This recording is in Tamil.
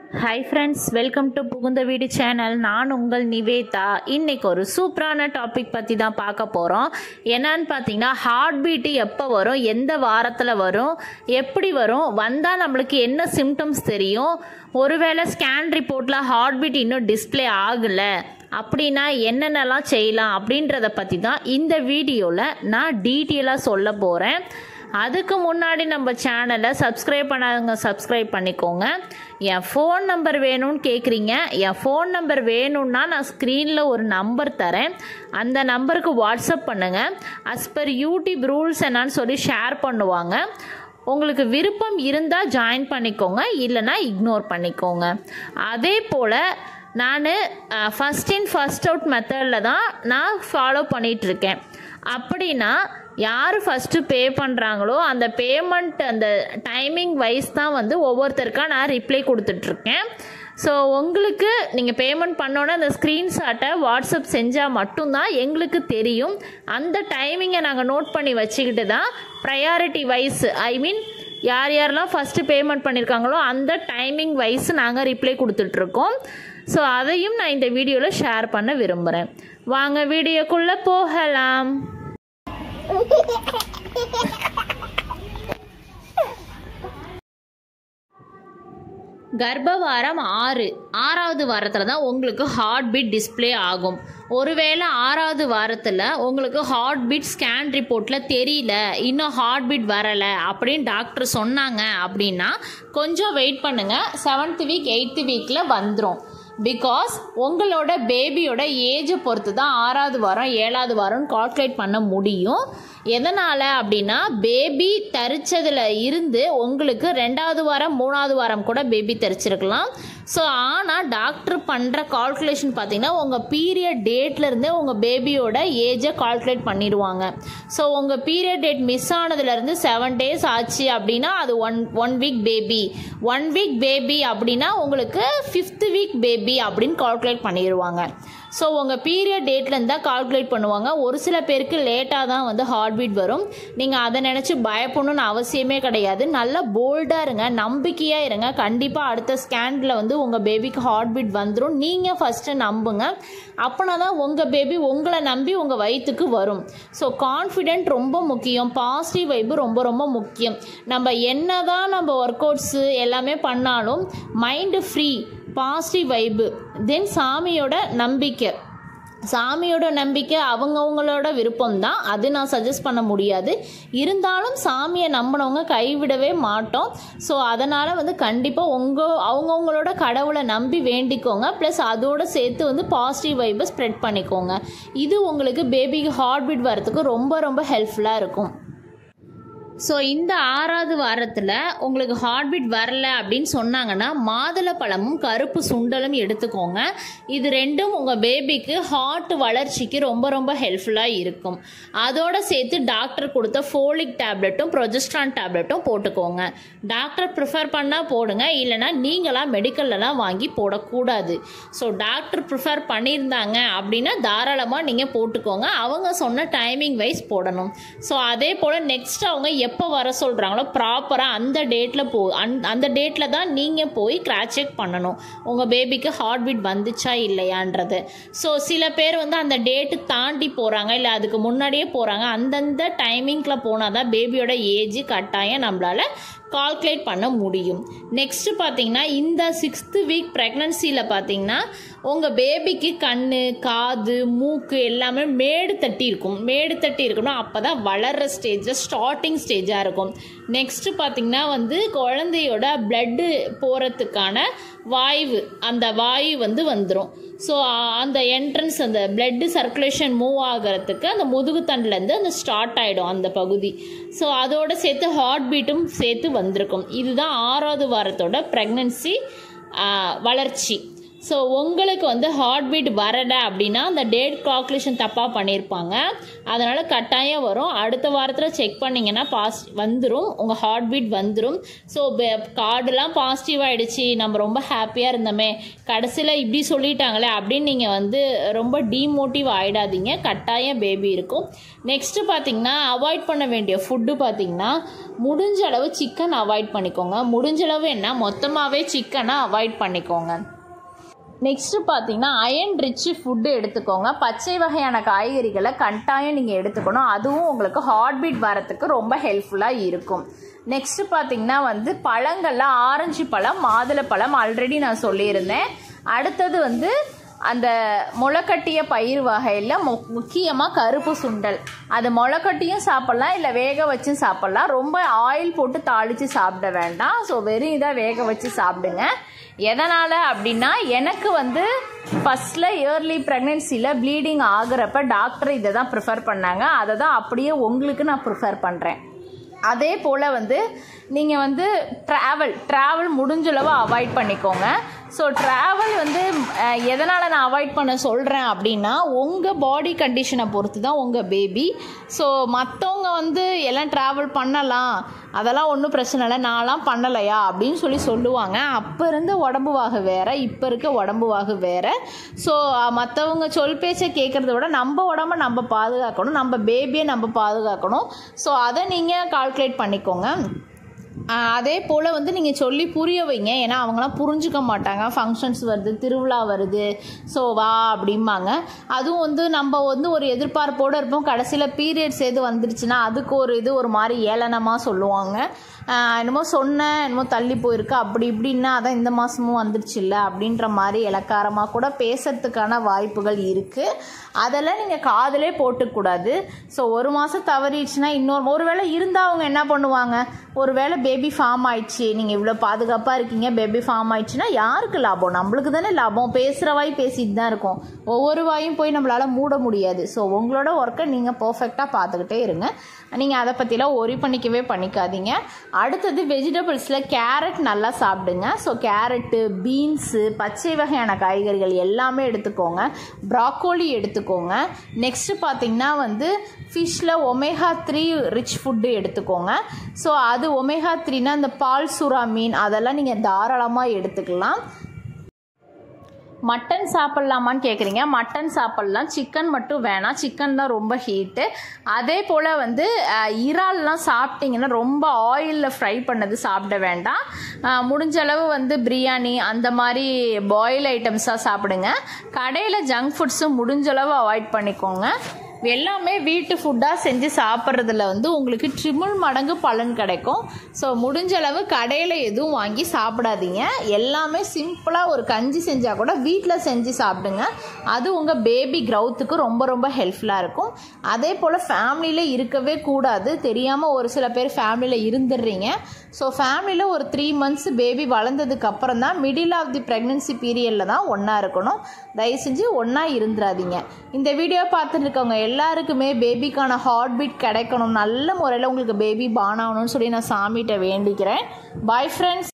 ஹாய் ஃப்ரெண்ட்ஸ் வெல்கம் டு புகுந்த வீடு சேனல் நான் உங்கள் நிவேதா இன்னைக்கு ஒரு சூப்பரான டாபிக் பற்றி தான் பார்க்க போகிறோம் என்னன்னு பார்த்தீங்கன்னா ஹார்ட் பீட்டு எப்போ வரும் எந்த வாரத்தில் வரும் எப்படி வரும் வந்தால் நம்மளுக்கு என்ன சிம்டம்ஸ் தெரியும் ஒருவேளை ஸ்கேன் ரிப்போர்ட்டில் ஹார்ட் பீட் இன்னும் டிஸ்ப்ளே ஆகலை அப்படின்னா என்னென்னலாம் செய்யலாம் அப்படின்றத பற்றி தான் இந்த வீடியோவில் நான் டீட்டெயிலாக சொல்ல போகிறேன் அதுக்கு முன்னாடி நம்ம சேனலை சப்ஸ்கிரைப் பண்ணாதவங்க சப்ஸ்கிரைப் பண்ணிக்கோங்க என் ஃபோன் நம்பர் வேணும்னு கேட்குறீங்க என் ஃபோன் நம்பர் வேணும்னா நான் ஸ்க்ரீனில் ஒரு நம்பர் தரேன் அந்த நம்பருக்கு வாட்ஸ்அப் பண்ணுங்கள் அஸ் பர் யூடியூப் ரூல்ஸ் என்னன்னு சொல்லி ஷேர் பண்ணுவாங்க உங்களுக்கு விருப்பம் இருந்தால் ஜாயின் பண்ணிக்கோங்க இல்லைன்னா இக்னோர் பண்ணிக்கோங்க அதே போல் நான் ஃபஸ்ட் இன் ஃபஸ்ட் அவுட் மெத்தடில் தான் நான் ஃபாலோ பண்ணிகிட்ருக்கேன் அப்படின்னா யார் ஃபஸ்ட்டு பே பண்ணுறாங்களோ அந்த பேமெண்ட் அந்த டைமிங் வைஸ் தான் வந்து ஒவ்வொருத்தருக்கா நான் ரிப்ளை கொடுத்துட்ருக்கேன் ஸோ உங்களுக்கு நீங்கள் பேமெண்ட் பண்ணோன்னே அந்த ஸ்க்ரீன்ஷாட்டை வாட்ஸ்அப் செஞ்சால் மட்டும்தான் எங்களுக்கு தெரியும் அந்த டைமிங்கை நாங்கள் நோட் பண்ணி வச்சுக்கிட்டு தான் ப்ரையாரிட்டி வைஸ் ஐ மீன் யார் யாரெல்லாம் ஃபஸ்ட்டு பேமெண்ட் பண்ணியிருக்காங்களோ அந்த டைமிங் வைஸ் நாங்கள் ரிப்ளை கொடுத்துட்ருக்கோம் ஸோ அதையும் நான் இந்த வீடியோவில் ஷேர் பண்ண விரும்புகிறேன் வாங்க வீடியோக்குள்ளே போகலாம் கர்ப்பவாரம் ஆறு ஆறாவது வாரத்தில் தான் உங்களுக்கு ஹார்ட் பீட் டிஸ்ப்ளே ஆகும் ஒருவேளை ஆறாவது வாரத்தில் உங்களுக்கு ஹார்ட் பீட் ஸ்கேன் ரிப்போர்ட்டில் தெரியல இன்னும் ஹார்ட் பீட் வரலை அப்படின்னு டாக்டர் சொன்னாங்க அப்படின்னா கொஞ்சம் வெயிட் பண்ணுங்கள் செவன்த் வீக் எயித்து வீக்கில் வந்துடும் பிகாஸ் உங்களோட பேபியோட ஏஜை பொறுத்து தான் ஆறாவது வாரம் ஏழாவது வாரம் கால்குலேட் பண்ண முடியும் எதனால் அப்படின்னா பேபி தரிச்சதில் இருந்து உங்களுக்கு ரெண்டாவது வாரம் மூணாவது வாரம் கூட பேபி தரிச்சிருக்கலாம் ஸோ ஆனால் டாக்டர் பண்ணுற கால்குலேஷன் பார்த்தீங்கன்னா உங்கள் பீரியட் டேட்லேருந்தே உங்கள் பேபியோட ஏஜை கால்குலேட் பண்ணிடுவாங்க ஸோ உங்கள் பீரியட் டேட் மிஸ் ஆனதுலேருந்து செவன் டேஸ் ஆச்சு அப்படின்னா அது one one week baby one week baby அப்படின்னா உங்களுக்கு ஃபிஃப்த் வீக் பேபி அப்படின்னு கால்குலேட் பண்ணிடுவாங்க ஸோ உங்கள் பீரியட் டேட்லேருந்து தான் கால்குலேட் பண்ணுவாங்க ஒரு சில பேருக்கு லேட்டாக தான் வந்து ஹார்ட் பீட் வரும் நீங்கள் அதை நினச்சி பயப்படணும்னு அவசியமே கிடையாது நல்லா போல்டாக இருங்க நம்பிக்கையாக இருங்க கண்டிப்பாக அடுத்த ஸ்கேனில் வந்து உங்கள் பேபிக்கு ஹார்ட் பீட் வந்துடும் நீங்கள் ஃபஸ்ட்டு நம்புங்க அப்போனா தான் உங்கள் பேபி உங்களை நம்பி உங்கள் வயிற்றுக்கு வரும் ஸோ கான்ஃபிடென்ட் ரொம்ப முக்கியம் பாசிட்டிவ் வைப்பு ரொம்ப ரொம்ப முக்கியம் நம்ம என்ன தான் நம்ம ஒர்க் அவுட்ஸு எல்லாமே பண்ணாலும் மைண்டு ஃப்ரீ பாசிட்டிவ் வைப்பு தென் சாமியோட நம்பிக்கை சாமியோட நம்பிக்கை அவங்கவுங்களோட விருப்பம் தான் அது நான் சஜஸ்ட் பண்ண முடியாது இருந்தாலும் சாமியை நம்பினவங்க கைவிடவே மாட்டோம் ஸோ அதனால் வந்து கண்டிப்பாக உங்கள் அவங்கவுங்களோட கடவுளை நம்பி வேண்டிக்கோங்க ப்ளஸ் அதோடு சேர்த்து வந்து பாசிட்டிவ் வைப்பை ஸ்ப்ரெட் பண்ணிக்கோங்க இது உங்களுக்கு பேபிக்கு ஹார்ட் பீட் வரத்துக்கு ரொம்ப ரொம்ப ஹெல்ப்ஃபுல்லாக இருக்கும் ஸோ இந்த ஆறாவது வாரத்தில் உங்களுக்கு ஹார்ட் பீட் வரல அப்படின்னு சொன்னாங்கன்னா மாதுளை பழமும் கருப்பு சுண்டலும் எடுத்துக்கோங்க இது ரெண்டும் உங்கள் பேபிக்கு ஹார்ட் வளர்ச்சிக்கு ரொம்ப ரொம்ப ஹெல்ப்ஃபுல்லாக இருக்கும் அதோடு சேர்த்து டாக்டர் கொடுத்த ஃபோலிக் டேப்லெட்டும் ப்ரொஜெஸ்ட்ரான் டேப்லெட்டும் போட்டுக்கோங்க டாக்டர் ப்ரிஃபர் பண்ணால் போடுங்க இல்லைனா நீங்களாம் மெடிக்கல்லலாம் வாங்கி போடக்கூடாது ஸோ டாக்டர் ப்ரிஃபர் பண்ணியிருந்தாங்க அப்படின்னா தாராளமாக நீங்கள் போட்டுக்கோங்க அவங்க சொன்ன டைமிங் வைஸ் போடணும் ஸோ அதே போல் நெக்ஸ்ட் அவங்க எப்போ வர சொல்கிறாங்களோ ப்ராப்பராக அந்த டேட்டில் போ அந் அந்த டேட்டில் தான் நீங்கள் போய் கிராச் செக் பண்ணணும் உங்கள் பேபிக்கு ஹார்ட் பீட் வந்துச்சா இல்லையான்றது ஸோ சில பேர் வந்து அந்த டேட்டு தாண்டி போகிறாங்க இல்லை அதுக்கு முன்னாடியே போகிறாங்க அந்தந்த டைமிங்கில் போனால் தான் பேபியோட ஏஜ் கட்டாயம் நம்மளால் கால்குலேட் பண்ண முடியும் நெக்ஸ்ட்டு பார்த்தீங்கன்னா இந்த சிக்ஸ்த்து வீக் ப்ரெக்னன்சியில் பார்த்தீங்கன்னா உங்கள் பேபிக்கு கண் காது மூக்கு எல்லாமே மேடு தட்டி இருக்கும் மேடு தட்டி இருக்கணும் அப்போ தான் வளர்கிற ஸ்டேஜில் ஸ்டார்டிங் ஸ்டேஜாக இருக்கும் நெக்ஸ்ட்டு பார்த்தீங்கன்னா வந்து குழந்தையோட பிளட்டு போகிறதுக்கான வாய்வு அந்த வாயு வந்து வந்துடும் ஸோ அந்த என்ட்ரன்ஸ் அந்த பிளட்டு சர்க்குலேஷன் மூவ் ஆகிறதுக்கு அந்த முதுகுத்தண்டுலேருந்து அந்த ஸ்டார்ட் ஆகிடும் அந்த பகுதி ஸோ அதோடு சேர்த்து ஹார்ட் பீட்டும் சேர்த்து வந்திருக்கும் இதுதான் ஆறாவது வாரத்தோட ப்ரெக்னன்சி வளர்ச்சி ஸோ உங்களுக்கு வந்து ஹார்ட் பீட் வரல அப்படின்னா அந்த டேட் கால்குலேஷன் தப்பாக பண்ணியிருப்பாங்க அதனால் கட்டாயம் வரும் அடுத்த வாரத்தில் செக் பண்ணிங்கன்னா பாஸ் வந்துடும் உங்கள் ஹார்ட் பீட் வந்துடும் ஸோ கார்டுலாம் பாசிட்டிவ் ஆகிடுச்சு நம்ம ரொம்ப ஹாப்பியாக இருந்தோமே கடைசியில் இப்படி சொல்லிட்டாங்களே அப்படின்னு நீங்கள் வந்து ரொம்ப டீமோட்டிவ் ஆகிடாதீங்க கட்டாயம் பேபி இருக்கும் நெக்ஸ்ட்டு பார்த்தீங்கன்னா அவாய்ட் பண்ண வேண்டிய ஃபுட்டு பார்த்தீங்கன்னா முடிஞ்ச அளவு சிக்கன் அவாய்ட் பண்ணிக்கோங்க முடிஞ்ச அளவு என்ன மொத்தமாகவே சிக்கனை அவாய்ட் பண்ணிக்கோங்க நெக்ஸ்ட்டு பார்த்தீங்கன்னா அயன் ரிச்சு ஃபுட்டு எடுத்துக்கோங்க பச்சை வகையான காய்கறிகளை கட்டாயம் நீங்கள் எடுத்துக்கணும் அதுவும் உங்களுக்கு ஹார்ட் பீட் வரத்துக்கு ரொம்ப ஹெல்ப்ஃபுல்லாக இருக்கும் நெக்ஸ்ட்டு பார்த்தீங்கன்னா வந்து பழங்கள்ல ஆரஞ்சு பழம் மாதுளப்பழம் ஆல்ரெடி நான் சொல்லியிருந்தேன் அடுத்தது வந்து அந்த முளைக்கட்டிய பயிர் வகையில் மு முக்கியமாக கருப்பு சுண்டல் அது முளைக்கட்டியும் சாப்பிட்லாம் இல்லை வேக வச்சும் சாப்பிட்லாம் ரொம்ப ஆயில் போட்டு தாளித்து சாப்பிட வேண்டாம் ஸோ வெறும் இதாக வேக வச்சு சாப்பிடுங்க எதனால் அப்படின்னா எனக்கு வந்து ஃபஸ்ட்டில் இயர்லி ப்ரெக்னென்சியில் ப்ளீடிங் ஆகுறப்ப டாக்டர் இதை தான் ப்ரிஃபர் பண்ணாங்க அதை தான் அப்படியே உங்களுக்கு நான் ப்ரிஃபர் பண்ணுறேன் அதே போல் வந்து நீங்கள் வந்து ட்ராவல் ட்ராவல் முடிஞ்சளவு அவாய்ட் பண்ணிக்கோங்க ஸோ ட்ராவல் வந்து அஹ், எதனால் நான் அவாய்ட் பண்ண சொல்கிறேன் அப்படின்னா உங்கள் பாடி கண்டிஷனை பொறுத்து தான் உங்கள் பேபி ஸோ மற்றவங்க வந்து எல்லாம் ட்ராவல் பண்ணலாம் அதெல்லாம் ஒன்றும் பிரச்சனை இல்லை நான்லாம் பண்ணலையா அப்படின்னு சொல்லி சொல்லுவாங்க அப்போ இருந்த உடம்பு வாகு வேற இப்போ இருக்க உடம்பு வாகு வேற ஸோ மற்றவங்க சொல் பேச்சை கேட்குறத விட நம்ம உடம்ப நம்ம பாதுகாக்கணும் நம்ம பேபியை நம்ம பாதுகாக்கணும் ஸோ அதை நீங்கள் கால்குலேட் பண்ணிக்கோங்க ஆஹ் அதே போல் வந்து நீங்கள் சொல்லி புரிய வைங்க ஏன்னா அவங்களாம் புரிஞ்சுக்க மாட்டாங்க ஃபங்க்ஷன்ஸ் வருது திருவிழா வருது ஸோ வா அப்படிம்பாங்க அதுவும் வந்து நம்ம வந்து ஒரு எதிர்பார்ப்போடு இருப்போம் கடைசியில் பீரியட்ஸ் எது வந்துருச்சுன்னா அதுக்கு ஒரு இது ஒரு மாதிரி ஏளனமாக சொல்லுவாங்க ஆஹ் என்னமோ சொன்னேன் என்னமோ தள்ளி போயிருக்கு அப்படி இப்படின்னா அதான் இந்த மாதமும் வந்துருச்சுல்ல அப்படின்ற மாதிரி இலக்காரமாக கூட பேசுறதுக்கான வாய்ப்புகள் இருக்குது அதெல்லாம் நீங்கள் காதலே போட்டுக்கூடாது ஸோ ஒரு மாதம் தவறிடுச்சுன்னா இன்னொரு ஒருவேளை இருந்தால் அவங்க என்ன பண்ணுவாங்க ஒருவேளை பேபி ஃபார்ம் ஆயிடுச்சு நீங்கள் இவ்வளோ பாதுகாப்பாக இருக்கீங்க பேபி ஃபார்ம் ஆயிடுச்சுன்னா யாருக்கு லாபம் நம்மளுக்கு தானே லாபம் பேசுகிற வாய் பேசிட்டு தான் இருக்கும் ஒவ்வொரு வாயும் போய் நம்மளால் மூட முடியாது ஸோ உங்களோட ஒர்க்கை நீங்கள் பர்ஃபெக்டாக பார்த்துக்கிட்டே இருங்க நீங்கள் அதை பற்றிலாம் ஒரி பண்ணிக்கவே பண்ணிக்காதீங்க அடுத்தது வெஜிடபிள்ஸில் கேரட் நல்லா சாப்பிடுங்க ஸோ கேரட்டு பீன்ஸு பச்சை வகையான காய்கறிகள் எல்லாமே எடுத்துக்கோங்க ப்ராக்கோலி எடுத்துக்கோங்க நெக்ஸ்ட்டு பார்த்தீங்கன்னா வந்து ஃபிஷ்ஷில் ஒமேகா த்ரீ ரிச் ஃபுட்டு எடுத்துக்கோங்க ஸோ அது ஒமேகா த்ரீனா இந்த பால் சுறா மீன் அதெல்லாம் நீங்கள் தாராளமாக எடுத்துக்கலாம் மட்டன் சாப்பிட்லாமான்னு கேட்குறீங்க மட்டன் சாப்பிட்லாம் சிக்கன் மட்டும் வேணாம் சிக்கன் தான் ரொம்ப ஹீட்டு அதே போல் வந்து அஹ், இறால்லாம் சாப்பிட்டீங்கன்னா ரொம்ப ஆயிலில் ஃப்ரை பண்ணது சாப்பிட வேண்டாம் அஹ், முடிஞ்ச அளவு வந்து பிரியாணி அந்த மாதிரி பாயில் ஐட்டம்ஸாக சாப்பிடுங்க கடையில் ஜங்க் ஃபுட்ஸும் முடிஞ்ச அளவு அவாய்ட் பண்ணிக்கோங்க எல்லாமே வீட்டு ஃபுட்டாக செஞ்சு சாப்பிட்றதுல வந்து உங்களுக்கு ட்ரிபிள் மடங்கு பலன் கிடைக்கும் ஸோ முடிஞ்ச அளவு கடையில் எதுவும் வாங்கி சாப்பிடாதீங்க எல்லாமே சிம்பிளாக ஒரு கஞ்சி செஞ்சால் கூட வீட்டில் செஞ்சு சாப்பிடுங்க அது உங்கள் பேபி க்ரௌத்துக்கு ரொம்ப ரொம்ப ஹெல்ப்ஃபுல்லாக இருக்கும் அதே போல் ஃபேமிலியில் இருக்கவே கூடாது தெரியாமல் ஒரு சில பேர் ஃபேமிலியில் இருந்துடுறீங்க ஸோ ஃபேமிலியில் ஒரு த்ரீ மந்த்ஸ் பேபி வளர்ந்ததுக்கு அப்புறம் தான் மிடில் ஆஃப் தி ப்ரெக்னென்சி பீரியடில் தான் ஒன்றா இருக்கணும் தயவு செஞ்சு ஒன்றா இருந்துடாதீங்க இந்த வீடியோ பார்த்துட்டு இருக்கவங்க எல்லாருக்குமே பேபிக்கான ஹார்ட் பீட் கிடைக்கணும் நல்ல முறையில் உங்களுக்கு பேபி பான் ஆகணும்னு சொல்லி நான் சாமிகிட்ட வேண்டிக்கிறேன் பாய் ஃப்ரெண்ட்ஸ்